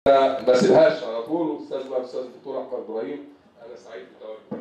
ما سيبهاش على طول استاذ بقى استاذ الدكتور احمد ابراهيم انا سعيد بتواجدك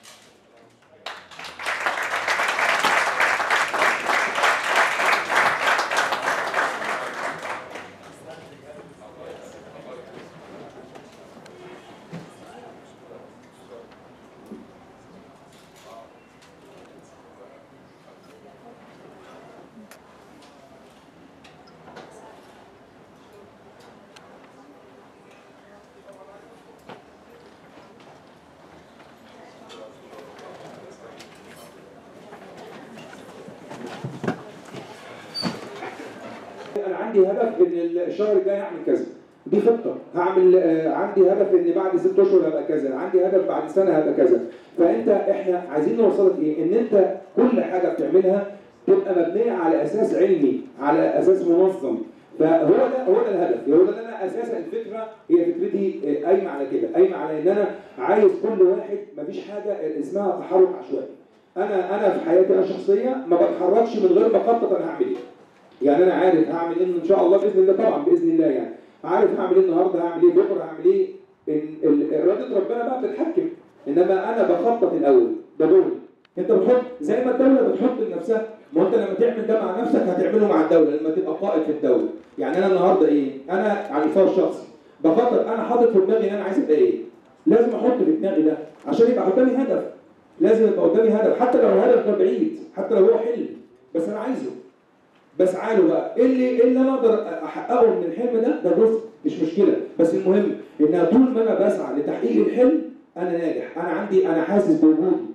انا عندي هدف ان الشهر الجاي هعمل كذا دي خطه هعمل آه، عندي هدف ان بعد ست اشهر هبقى كذا عندي هدف بعد سنه هبقى كذا فانت احنا عايزين نوصلك ايه ان انت كل حاجه بتعملها تبقى مبنيه على اساس علمي على اساس منظم فهو ده هو ده الهدف هو ده اللي انا اساسا الفكره هي فكرتي آه، قايمه على كده قايمه على ان انا عايز كل واحد مفيش حاجه اسمها تحرك عشوائي انا انا في حياتي انا الشخصيه ما بتحركش من غير ما اخطط انا هعمل ايه يعني انا عارف هعمل ايه ان شاء الله باذن الله طبعا باذن الله يعني عارف هعمل ايه النهارده هعمل ايه بكره هعمل ايه ال- ال- اراده ربنا بقى بتتحكم انما انا بخطط الاول ده دوري انت بتحط زي ما الدوله بتحط لنفسها ما انت لما تعمل ده مع نفسك هتعمله مع الدوله لما تبقى قائد في الدوله يعني انا النهارده ايه انا على المستوى الشخصي بخطط انا حاطط في دماغي ان انا عايز ابقى ايه لازم احط في دماغي ده عشان يبقى قدامي هدف لازم يبقى قدامي هدف حتى لو الهدف ده بعيد حتى لو هو حلم بس انا عايزه بسعى له بقى ايه اللي ايه اللي انا اقدر احققه من الحلم ده ده جزء مش مشكله بس المهم ان طول ما انا بسعى لتحقيق الحلم انا ناجح انا عندي انا حاسس بوجودي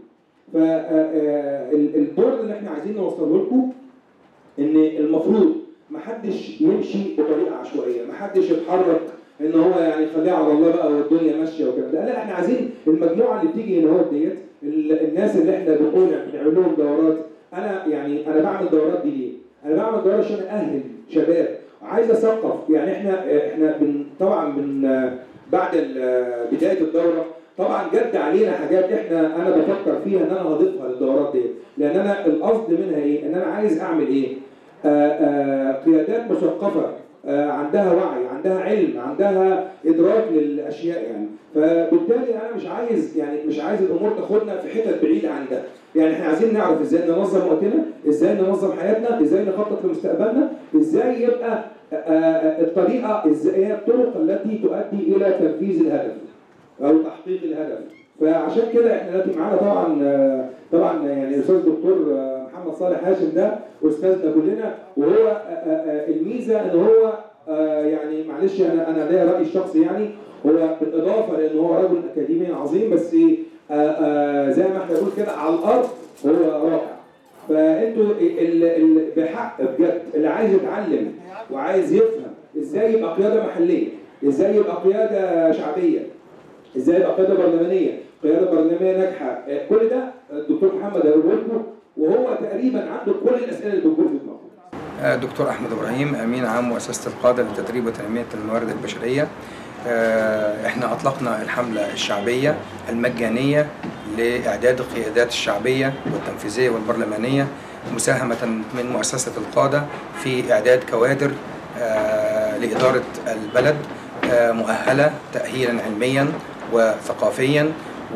فالدور اللي احنا عايزين نوصله لكم ان المفروض ما حدش يمشي بطريقه عشوائيه ما حدش يتحرك ان هو يعني خليها على الله بقى والدنيا ماشيه وكده لا لا احنا عايزين المجموعه اللي بتيجي هنا اهوت ديت ال- الناس اللي احنا بنقول بنعمل لهم دورات انا يعني انا بعمل دورات دي ليه؟ انا بعمل دورات عشان اهل شباب عايز اثقف يعني احنا احنا بن طبعا من بعد ال- بدايه الدوره طبعا جد علينا حاجات احنا انا بفكر فيها ان انا هضيفها للدورات دي لان انا القصد منها ايه؟ ان انا عايز اعمل ايه؟ آه، آه، قيادات مثقفه آه، عندها وعي عندها علم عندها ادراك للاشياء يعني فبالتالي انا مش عايز يعني مش عايز الامور تاخدنا في حتت بعيده عن ده يعني احنا عايزين نعرف ازاي ننظم وقتنا ازاي ننظم حياتنا ازاي نخطط لمستقبلنا ازاي يبقى آه، آه، الطريقه ازاي هي الطرق التي تؤدي الى تنفيذ الهدف او تحقيق الهدف فعشان كده احنا دلوقتي معانا طبعا آه، طبعا يعني الاستاذ الدكتور آه، محمد صالح هاشم ده استاذنا كلنا وهو آه، آه، آه، الميزه ان هو آه، يعني معلش انا انا ليا رايي الشخصي يعني هو بالاضافه لان هو رجل اكاديمي عظيم بس آه، آه، زي ما احنا بنقول كده على الارض هو رائع فانتوا ال- ال- بحق بجد اللي عايز يتعلم وعايز يفهم ازاي يبقى قياده محليه ازاي يبقى قياده شعبيه ازاي يبقى قياده برلمانيه قياده برلمانيه ناجحه آه، كل ده الدكتور محمد هيقول لكم وهو تقريبا عنده كل الاسئله اللي بتدور في دماغه دكتور احمد ابراهيم امين عام مؤسسه القاده لتدريب وتنميه الموارد البشريه آه، احنا اطلقنا الحمله الشعبيه المجانيه لاعداد القيادات الشعبيه والتنفيذيه والبرلمانيه مساهمه من مؤسسه القاده في اعداد كوادر آه، لاداره البلد آه، مؤهله تاهيلا علميا وثقافيا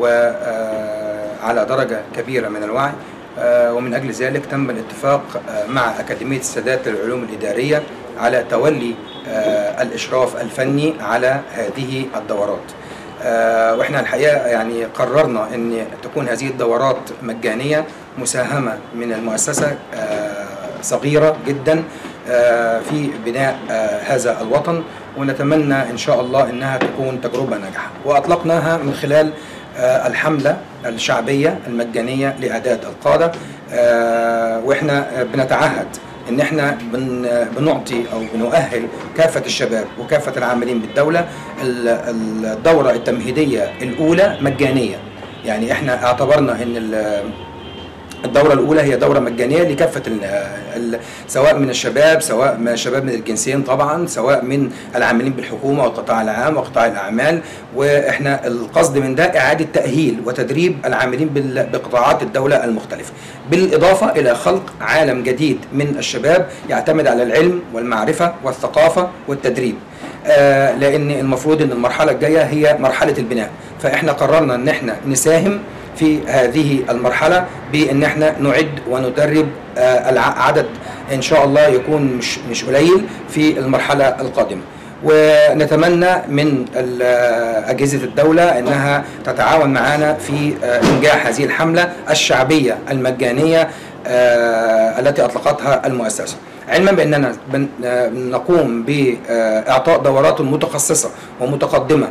وعلى درجه كبيره من الوعي آه، ومن أجل ذلك تم الاتفاق آه، مع أكاديمية السادات للعلوم الإدارية على تولي آه، الإشراف الفني على هذه الدورات آه، وإحنا الحقيقة يعني قررنا أن تكون هذه الدورات مجانية مساهمة من المؤسسة آه، صغيرة جدا آه، في بناء آه، هذا الوطن ونتمنى إن شاء الله أنها تكون تجربة ناجحة وأطلقناها من خلال آه، الحملة الشعبية المجانية لإعداد القادة آه، وإحنا آه، بنتعهد إن إحنا بن- بنعطي أو بنؤهل كافة الشباب وكافة العاملين بالدولة ال- الدورة التمهيدية الأولى مجانية يعني إحنا اعتبرنا إن ال- الدورة الأولى هي دورة مجانية لكافة ال ال سواء من الشباب سواء من الشباب من الجنسين طبعا سواء من العاملين بالحكومة والقطاع العام وقطاع الأعمال وإحنا القصد من ده إعادة تأهيل وتدريب العاملين بال- بقطاعات الدولة المختلفة بالإضافة إلى خلق عالم جديد من الشباب يعتمد على العلم والمعرفة والثقافة والتدريب آه، لان المفروض ان المرحله الجايه هي مرحله البناء فاحنا قررنا ان احنا نساهم في هذه المرحله بان احنا نعد وندرب آه، الع- عدد ان شاء الله يكون مش مش قليل في المرحله القادمه ونتمنى من ال- أجهزة الدولة أنها تتعاون معنا في آه، إنجاح هذه الحملة الشعبية المجانية آه، التي أطلقتها المؤسسة علما بأننا بن- آه، نقوم بإعطاء دورات متخصصة ومتقدمة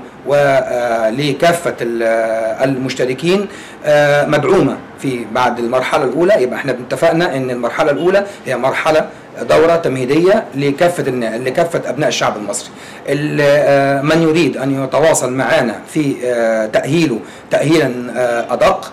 ولكافة المشتركين آه، مدعومة في بعد المرحلة الأولى يبقى احنا اتفقنا أن المرحلة الأولى هي مرحلة دورة تمهيدية لكافة النا- لكافة أبناء الشعب المصري. ال- آه، من يريد أن يتواصل معنا في آه، تأهيله تأهيلا آه، أدق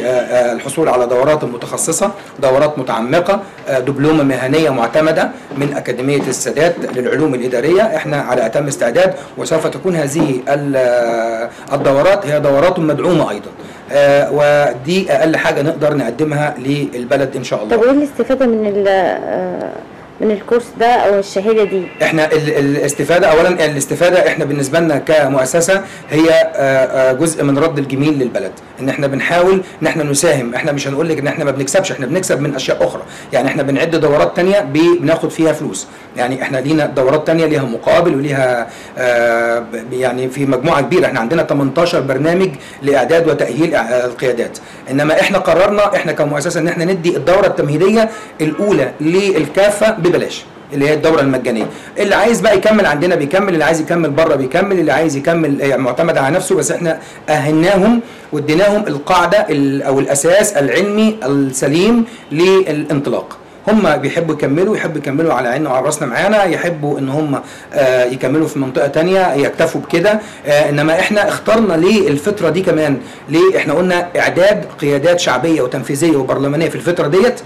بالحصول على دورات متخصصة دورات متعمقة آه، دبلومة مهنية معتمدة من أكاديمية السادات للعلوم الإدارية احنا على أتم استعداد وسوف تكون هذه ال- آه، الدورات هي دورات مدعومة أيضا آه، ودي أقل حاجة نقدر نقدمها للبلد إن شاء الله طب وايه الاستفاده من ال- آه، من الكورس ده او الشهاده دي احنا ال- الاستفاده اولا الاستفاده احنا بالنسبه لنا كمؤسسه هي آه، آه، جزء من رد الجميل للبلد ان احنا بنحاول ان احنا نساهم احنا مش هنقول لك ان احنا ما بنكسبش احنا بنكسب من اشياء اخرى يعني احنا بنعد دورات تانية ب- بناخد فيها فلوس يعني احنا لينا دورات تانية ليها مقابل وليها آه، ب- يعني في مجموعه كبيره احنا عندنا 18 برنامج لاعداد وتاهيل إع- آه، القيادات انما احنا قررنا احنا كمؤسسه ان احنا ندي الدوره التمهيديه الاولى للكافه ببلاش اللي هي الدوره المجانيه اللي عايز بقى يكمل عندنا بيكمل اللي عايز يكمل بره بيكمل اللي عايز يكمل آه، معتمد على نفسه بس احنا اهلناهم واديناهم القاعده ال- او الاساس العلمي السليم للانطلاق هم بيحبوا يكملوا يحبوا يكملوا على عيننا وعلى راسنا معانا يحبوا ان هم آه، يكملوا في منطقه تانية يكتفوا بكده آه، انما احنا اخترنا ليه الفتره دي كمان ليه احنا قلنا اعداد قيادات شعبيه وتنفيذيه وبرلمانيه في الفتره ديت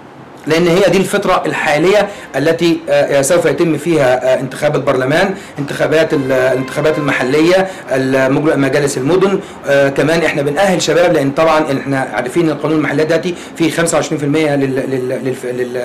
لان هي دي الفتره الحاليه التي آه، سوف يتم فيها آه، انتخاب البرلمان انتخابات ال- الانتخابات المحليه المجل- مجالس المدن آه، كمان احنا بنأهل شباب لان طبعا احنا عارفين ان قانون المحليات دلوقتي فيه 25% لل لل لل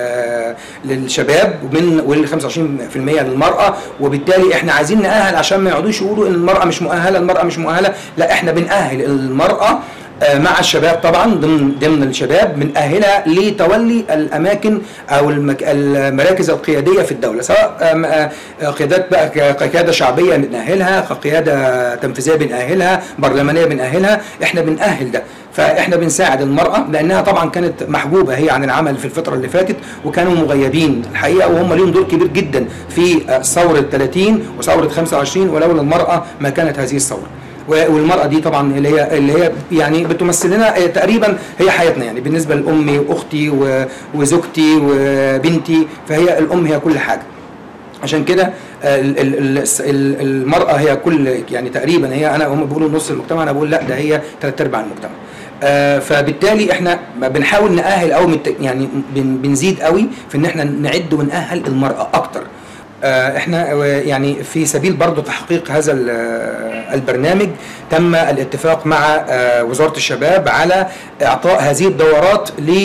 لل للشباب ومن وال 25% للمراه وبالتالي احنا عايزين نأهل عشان ما يقعدوش يقولوا ان المراه مش مؤهله المراه مش مؤهله لا احنا بنأهل المراه آه، مع الشباب طبعا ضمن ضمن الشباب بنأهلها لتولي الاماكن او المك... المراكز القياديه في الدوله سواء آم، آه، آه، قيادات بقى ك- كقياده شعبيه بنأهلها كقياده تنفيذيه بنأهلها برلمانيه بنأهلها احنا بنأهل ده فاحنا بنساعد المراه لانها طبعا كانت محجوبه هي عن العمل في الفتره اللي فاتت وكانوا مغيبين الحقيقه وهم ليهم دور كبير جدا في آه، ثوره 30 وثوره 25 ولولا المراه ما كانت هذه الثوره و- والمرأة دي طبعا اللي هي اللي هي يعني بتمثل لنا آه، تقريبا هي حياتنا يعني بالنسبة لأمي وأختي و- وزوجتي وبنتي فهي الأم هي كل حاجة عشان كده آه، ال- ال- ال- الس- ال- المرأة هي كل يعني تقريبا هي أنا هم بيقولوا نص المجتمع أنا بقول لا ده هي ثلاث أرباع المجتمع آه، فبالتالي احنا بنحاول نأهل أو مت- يعني بن- بنزيد قوي في ان احنا نعد ونأهل المرأة أكتر آه، احنا آه، يعني في سبيل برضو تحقيق هذا ال- آه، البرنامج تم الاتفاق مع آه، وزارة الشباب على اعطاء هذه الدورات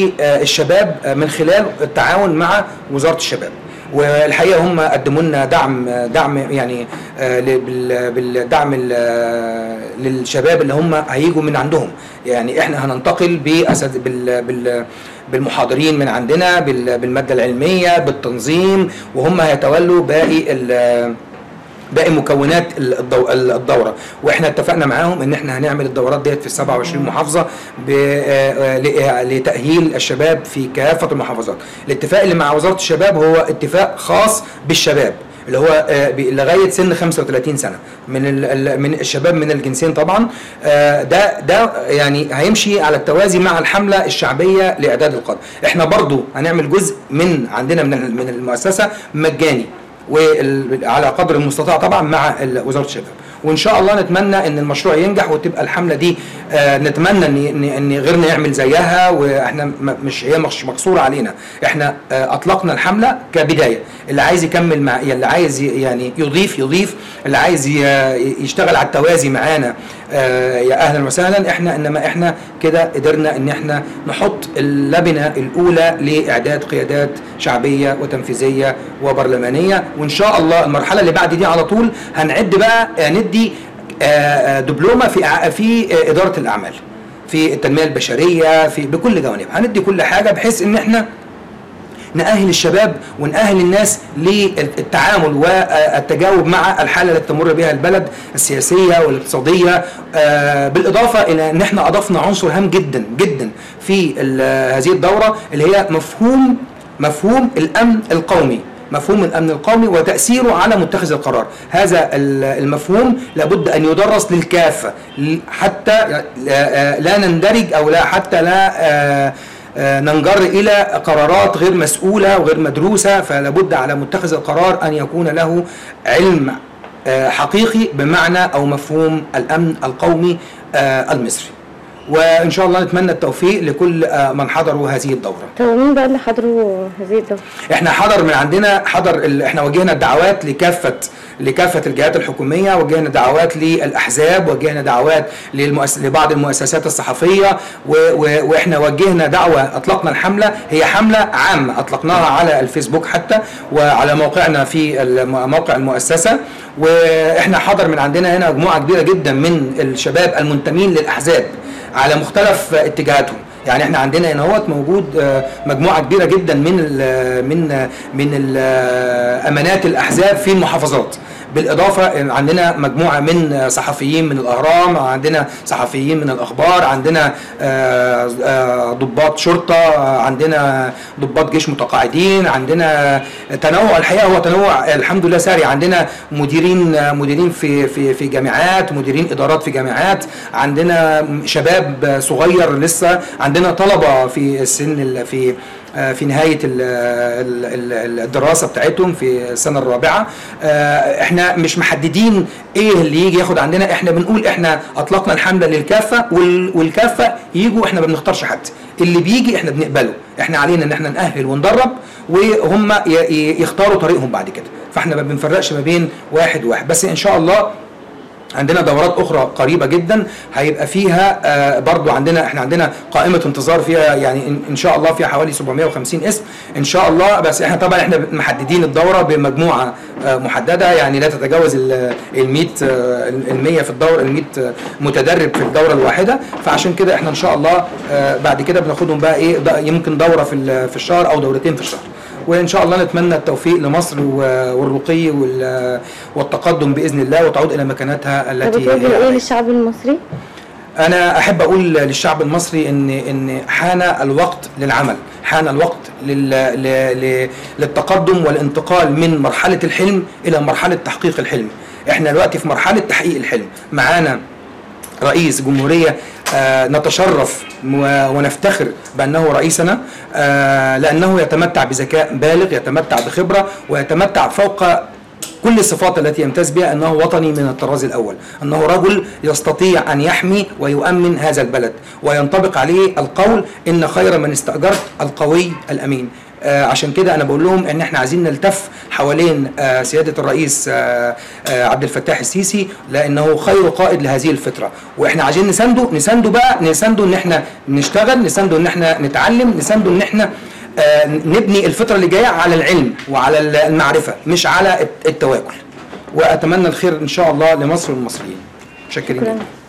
للشباب آه، من خلال التعاون مع وزارة الشباب والحقيقه هم قدموا لنا دعم دعم يعني آه، ل- بال- بالدعم ال- آه، للشباب اللي هم هيجوا من عندهم يعني احنا هننتقل بأسد بال بال بالمحاضرين من عندنا بال- بالماده العلميه بالتنظيم وهم هيتولوا باقي ال- باقي مكونات الدو- الدوره واحنا اتفقنا معاهم ان احنا هنعمل الدورات ديت في 27 محافظه ب- آه، آه، لتاهيل الشباب في كافه المحافظات الاتفاق اللي مع وزاره الشباب هو اتفاق خاص بالشباب اللي هو آه، ب- لغايه سن 35 سنه من ال- ال- من الشباب من الجنسين طبعا آه، ده ده يعني هيمشي على التوازي مع الحمله الشعبيه لاعداد القاده احنا برضو هنعمل جزء من عندنا من ال- من المؤسسه مجاني وعلى قدر المستطاع طبعا مع ال- وزاره الشباب وان شاء الله نتمنى ان المشروع ينجح وتبقى الحمله دي آه، نتمنى ان ان ان غيرنا يعمل زيها واحنا م- مش هي مش مقصوره علينا احنا آه، اطلقنا الحمله كبدايه اللي عايز يكمل مع اللي عايز ي- يعني يضيف يضيف اللي عايز ي- يشتغل على التوازي معانا آه، يا اهلا وسهلا احنا انما احنا كده قدرنا ان احنا نحط اللبنه الاولى لاعداد قيادات شعبيه وتنفيذيه وبرلمانيه وان شاء الله المرحله اللي بعد دي على طول هنعد بقى آه، ندي آه، آه، دبلومه في ع- في آه، اداره الاعمال في التنميه البشريه في بكل جوانبها هندي كل حاجه بحيث ان احنا نأهل الشباب ونأهل الناس للتعامل والتجاوب مع الحالة التي تمر بها البلد السياسية والاقتصادية آه، بالإضافة إلى أن احنا أضفنا عنصر هام جدا جدا في ال- هذه الدورة اللي هي مفهوم مفهوم الأمن القومي مفهوم الامن القومي وتاثيره على متخذ القرار هذا ال- المفهوم لابد ان يدرس للكافه ل- حتى لا- لا نندرج او لا حتى لا آه، آه، ننجر الى قرارات غير مسؤوله وغير مدروسه فلا بد على متخذ القرار ان يكون له علم آه، حقيقي بمعنى او مفهوم الامن القومي آه، المصري وان شاء الله نتمنى التوفيق لكل آه، من حضروا هذه الدوره طب مين بقى اللي حضروا هذه الدورة؟ احنا حضر من عندنا حضر ال... احنا وجهنا الدعوات لكافه لكافه الجهات الحكوميه وجهنا دعوات للاحزاب وجهنا دعوات للمؤس... لبعض المؤسسات الصحفيه و... و... واحنا وجهنا دعوه اطلقنا الحمله هي حمله عامه اطلقناها على الفيسبوك حتى وعلى موقعنا في الم- موقع المؤسسه واحنا حضر من عندنا هنا مجموعه كبيره جدا من الشباب المنتمين للاحزاب على مختلف اتجاهاتهم يعني احنا عندنا هنا هوت موجود آه، مجموعه كبيره جدا من ال من من ال امانات الاحزاب في المحافظات بالاضافه عندنا مجموعه من صحفيين من الاهرام عندنا صحفيين من الاخبار عندنا آه، آه، ضباط شرطه آه، عندنا ضباط جيش متقاعدين عندنا تنوع الحقيقه هو تنوع الحمد لله ساري عندنا مديرين مديرين في في في جامعات مديرين ادارات في جامعات عندنا شباب صغير لسه عندنا طلبه في السن ال- في آه، في نهايه ال- ال- ال- الدراسه بتاعتهم في السنه الرابعه آه، احنا مش محددين ايه اللي يجي ياخد عندنا احنا بنقول احنا اطلقنا الحمله للكافه وال- والكافه يجوا احنا ما بنختارش حد اللي بيجي احنا بنقبله احنا علينا ان احنا نأهل وندرب وهم ي- ي- يختاروا طريقهم بعد كده فاحنا ما بنفرقش ما بين واحد وواحد بس ان شاء الله عندنا دورات اخرى قريبه جدا هيبقى فيها آه، برضو عندنا احنا عندنا قائمه انتظار فيها يعني إن- ان شاء الله فيها حوالي 750 اسم ان شاء الله بس احنا طبعا احنا محددين الدوره بمجموعه آه، محدده يعني لا تتجاوز ال 100 ال 100 في الدوره ال 100 متدرب في الدوره الواحده فعشان كده احنا ان شاء الله آه، بعد كده بناخدهم بقى ايه د- يمكن دوره في ال- في الشهر او دورتين في الشهر وان شاء الله نتمنى التوفيق لمصر و- والرقي وال- والتقدم باذن الله وتعود الى مكانتها طب التي بتوجه هي ايه عليها. للشعب المصري؟ انا احب اقول للشعب المصري ان ان حان الوقت للعمل حان الوقت لل... ل... ل... للتقدم والانتقال من مرحله الحلم الى مرحله تحقيق الحلم احنا دلوقتي في مرحله تحقيق الحلم معانا رئيس جمهورية آه، نتشرف و- ونفتخر بأنه رئيسنا آه، لأنه يتمتع بذكاء بالغ يتمتع بخبرة ويتمتع فوق كل الصفات التي يمتاز بها أنه وطني من الطراز الأول أنه رجل يستطيع أن يحمي ويؤمن هذا البلد وينطبق عليه القول إن خير من استأجرت القوي الأمين آه، عشان كده انا بقول لهم ان احنا عايزين نلتف حوالين آه، سياده الرئيس آه، آه، عبد الفتاح السيسي لانه خير قائد لهذه الفتره واحنا عايزين نسانده نسانده بقى نسانده ان احنا نشتغل نسانده ان احنا نتعلم نسانده ان احنا آه، نبني الفتره اللي جايه على العلم وعلى المعرفه مش على التواكل واتمنى الخير ان شاء الله لمصر والمصريين شكرا شكرا